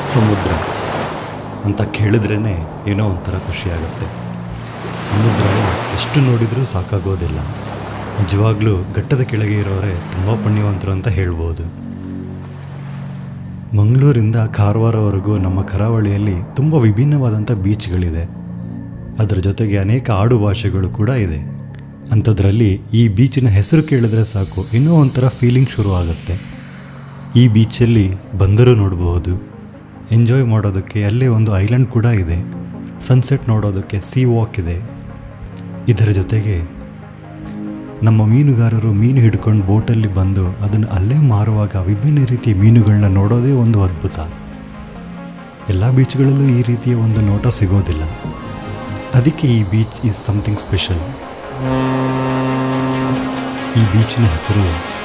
ಸಮುದ್ರ ಅಂತ ಕೇಳಿದ್ರೇ ಏನೋ ಒಂಥರ ಖುಷಿಯಾಗುತ್ತೆ ಸಮುದ್ರ ಎಷ್ಟು ನೋಡಿದರೂ ಸಾಕಾಗೋದಿಲ್ಲ ನಿಜವಾಗ್ಲೂ ಘಟ್ಟದ ಕೆಳಗೆ ಇರೋರೆ ತುಂಬ ಪುಣ್ಯವಂತರು ಅಂತ ಹೇಳ್ಬೋದು ಮಂಗಳೂರಿಂದ ಕಾರವಾರವರೆಗೂ ನಮ್ಮ ಕರಾವಳಿಯಲ್ಲಿ ತುಂಬ ವಿಭಿನ್ನವಾದಂಥ ಬೀಚ್ಗಳಿದೆ ಅದರ ಜೊತೆಗೆ ಅನೇಕ ಆಡು ಭಾಷೆಗಳು ಕೂಡ ಇದೆ ಅಂಥದ್ರಲ್ಲಿ ಈ ಬೀಚಿನ ಹೆಸರು ಕೇಳಿದ್ರೆ ಸಾಕು ಇನ್ನೂ ಒಂಥರ ಫೀಲಿಂಗ್ ಶುರು ಆಗುತ್ತೆ ಈ ಬೀಚಲ್ಲಿ ಬಂದರು ನೋಡಬಹುದು ಎಂಜಾಯ್ ಮಾಡೋದಕ್ಕೆ ಅಲ್ಲೇ ಒಂದು ಐಲ್ಯಾಂಡ್ ಕೂಡ ಇದೆ ಸನ್ಸೆಟ್ ನೋಡೋದಕ್ಕೆ ಸೀ ವಾಕ್ ಇದೆ ಇದರ ಜೊತೆಗೆ ನಮ್ಮ ಮೀನುಗಾರರು ಮೀನು ಹಿಡ್ಕೊಂಡು ಬೋಟಲ್ಲಿ ಬಂದು ಅದನ್ನು ಅಲ್ಲೇ ಮಾರುವಾಗ ವಿಭಿನ್ನ ರೀತಿಯ ಮೀನುಗಳನ್ನ ನೋಡೋದೇ ಒಂದು ಅದ್ಭುತ ಎಲ್ಲ ಬೀಚ್ಗಳಲ್ಲೂ ಈ ರೀತಿಯ ಒಂದು ನೋಟ ಸಿಗೋದಿಲ್ಲ ಅದಕ್ಕೆ ಈ ಬೀಚ್ ಈಸ್ ಸಮಥಿಂಗ್ ಸ್ಪೆಷಲ್ ಈ ಬೀಚಿನ ಹೆಸರು